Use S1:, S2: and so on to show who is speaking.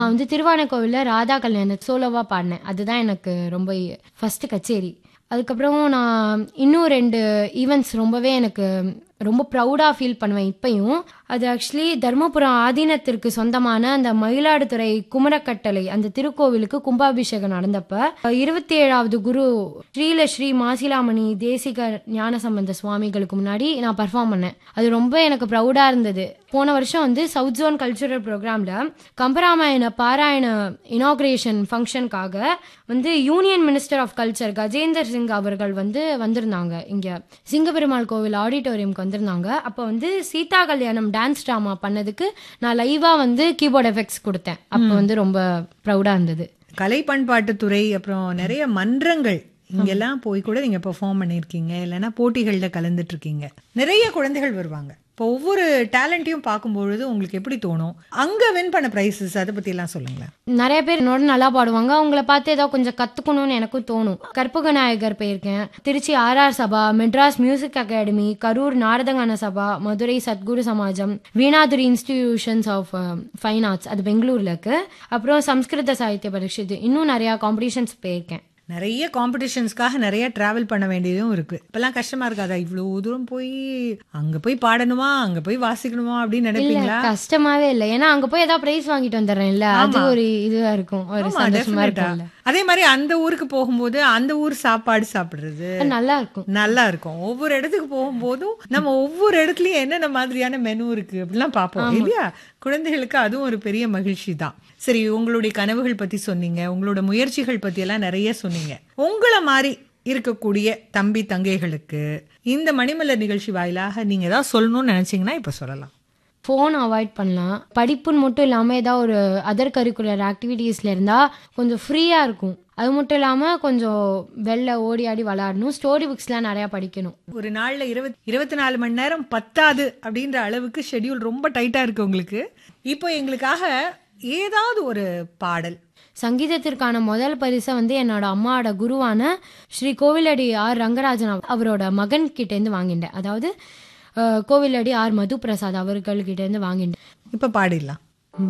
S1: நான் வந்து திருவானைக்கோவிலில் ராதா கல்யாணம் சோலோவாக பாடினேன் அதுதான் எனக்கு ரொம்ப ஃபர்ஸ்ட் கச்சேரி அதுக்கப்புறம் நான் இன்னும் ரெண்டு ஈவெண்ட்ஸ் ரொம்பவே எனக்கு ரொம்ப ப்ரௌடாக ஃபீல் பண்ணுவேன் இப்பயும் அது ஆக்சுவலி தர்மபுரம் ஆதீனத்திற்கு சொந்தமான அந்த மயிலாடுதுறை குமரக்கட்டளை அந்த திருக்கோவிலுக்கு கும்பாபிஷேகம் நடந்தப்ப இருபத்தி ஏழாவது குரு ஸ்ரீல ஸ்ரீ மாசிலாமணி தேசிக ஞானசம்பந்த சுவாமிகளுக்கு முன்னாடி நான் பர்ஃபார்ம் பண்ணேன் அது ரொம்ப எனக்கு ப்ரௌடாக இருந்தது போன வருஷம் வந்து சவுத் ஜோன் கல்ச்சுரல் ப்ரோக்ராமில் கம்பராமாயண பாராயண இனாக்ரேஷன் ஃபங்க்ஷனுக்காக வந்து union minister of culture Gajender Singh அவர்கள் வந்து வந்திருந்தாங்க இங்கே சிங்கபெருமாள் கோவில் ஆடிட்டோரியம்க்கு வந்திருந்தாங்க அப்போ வந்து சீதா கல்யாணம் டான்ஸ் ட்ராமா பண்ணதுக்கு நான் லைவாக வந்து கீபோர்ட் எஃபெக்ட்ஸ் கொடுத்தேன் அப்போ வந்து ரொம்ப ப்ரௌடாக இருந்தது
S2: கலை பண்பாட்டுத்துறை அப்புறம் நிறைய மன்றங்கள் இங்கெல்லாம் போய் கூட நீங்க பெர்ஃபார்ம் பண்ணியிருக்கீங்க இல்லைன்னா போட்டிகளில் கலந்துட்டு இருக்கீங்க நிறைய குழந்தைகள் வருவாங்க இப்போ ஒவ்வொரு டேலண்ட்டையும் பார்க்கும்பொழுது உங்களுக்கு எப்படி தோணும் அங்க வின் பண்ண ப்ரைஸஸ் அதை பத்தி எல்லாம் சொல்லுங்களேன்
S1: நிறைய பேர் என்னோட நல்லா பாடுவாங்க அவங்கள பார்த்து ஏதோ கொஞ்சம் கத்துக்கணும்னு எனக்கும் தோணும் கற்பக நாயகர் போயிருக்கேன் Trichy RR Sabha Madras music academy Karur Naradagana Sabha Madurai Sadguru Samajam வீணாதுரி இன்ஸ்டிடியூஷன்ஸ் ஆஃப் ஃபைன் ஆர்ட்ஸ் அது பெங்களூர்ல இருக்கு அப்புறம் சம்ஸ்கிருத சாகித்ய பரிஷத்து இன்னும் நிறைய காம்படிஷன்ஸ் போயிருக்கேன்
S2: நிறைய காம்படிஷன்ஸ்க்காக நிறைய டிராவல் பண்ண வேண்டியதும் இருக்கு இப்பெல்லாம் கஷ்டமா இருக்காதா இவ்வளோ தூரம் போய் அங்க போய் பாடணுமா அங்க போய் வாசிக்கணுமா அப்படின்னு
S1: இல்ல
S2: நினைப்பீங்களா
S1: கஷ்டமாவே இல்ல ஏன்னா அங்க போய் ஏதாவது பிரைஸ் வாங்கிட்டு வந்துடுறேன் இல்ல அது ஒரு இதுவா இருக்கும் ஒரு
S2: ஆமா,
S1: சந்தோஷமா
S2: definite-ஆ.
S1: இருக்கும்ல
S2: அதே மாதிரி அந்த ஊருக்கு போகும்போது அந்த ஊர் சாப்பாடு சாப்பிடுறது
S1: அது நல்லா இருக்கும்
S2: நல்லா இருக்கும் ஒவ்வொரு இடத்துக்கு போகும்போதும் நம்ம ஒவ்வொரு இடத்துலயும் என்னென்ன மாதிரியான மெனு இருக்கு அப்படிலாம் பார்ப்போம் இல்லையா குழந்தைகளுக்கு அதுவும் ஒரு பெரிய மகிழ்ச்சி தான் சரி உங்களுடைய கனவுகள் பத்தி சொன்னீங்க உங்களோட முயற்சிகள் பத்தி எல்லாம் நிறைய சொன்னீங்க உங்களை மாதிரி இருக்கக்கூடிய தம்பி தங்கைகளுக்கு இந்த மணிமலர் நிகழ்ச்சி வாயிலாக நீங்க ஏதாவது சொல்லணும்னு நினைச்சீங்கன்னா இப்ப சொல்லலாம்
S1: ஃபோன் அவாய்ட் பண்ணலாம் படிப்புன்னு மட்டும் இல்லாமல் ஏதாவது ஒரு அதர் கரிக்குலர் ஆக்டிவிட்டீஸில் இருந்தால் கொஞ்சம் ஃப்ரீயாக இருக்கும் அது மட்டும் இல்லாமல் கொஞ்சம் வெளில ஓடி ஆடி விளாடணும் ஸ்டோரி புக்ஸ்லாம் நிறையா படிக்கணும்
S2: ஒரு நாள்ல இருபத் இருபத்தி நாலு மணி நேரம் பத்தாது அப்படின்ற அளவுக்கு ஷெட்யூல் ரொம்ப டைட்டா இருக்கு உங்களுக்கு இப்போ எங்களுக்காக ஏதாவது ஒரு பாடல்
S1: சங்கீதத்திற்கான முதல் பரிசை வந்து என்னோட அம்மாவோட குருவான ஸ்ரீ கோவிலடி ஆர் ரங்கராஜன் அவ- அவரோட மகன் கிட்டேருந்து வாங்கிட்டேன் அதாவது அஹ், கோவிலடி ஆர் மது பிரசாத் அவர்கள்கிட்டேருந்து வாங்கிட்டேன்
S2: இப்ப பாடிடலாம்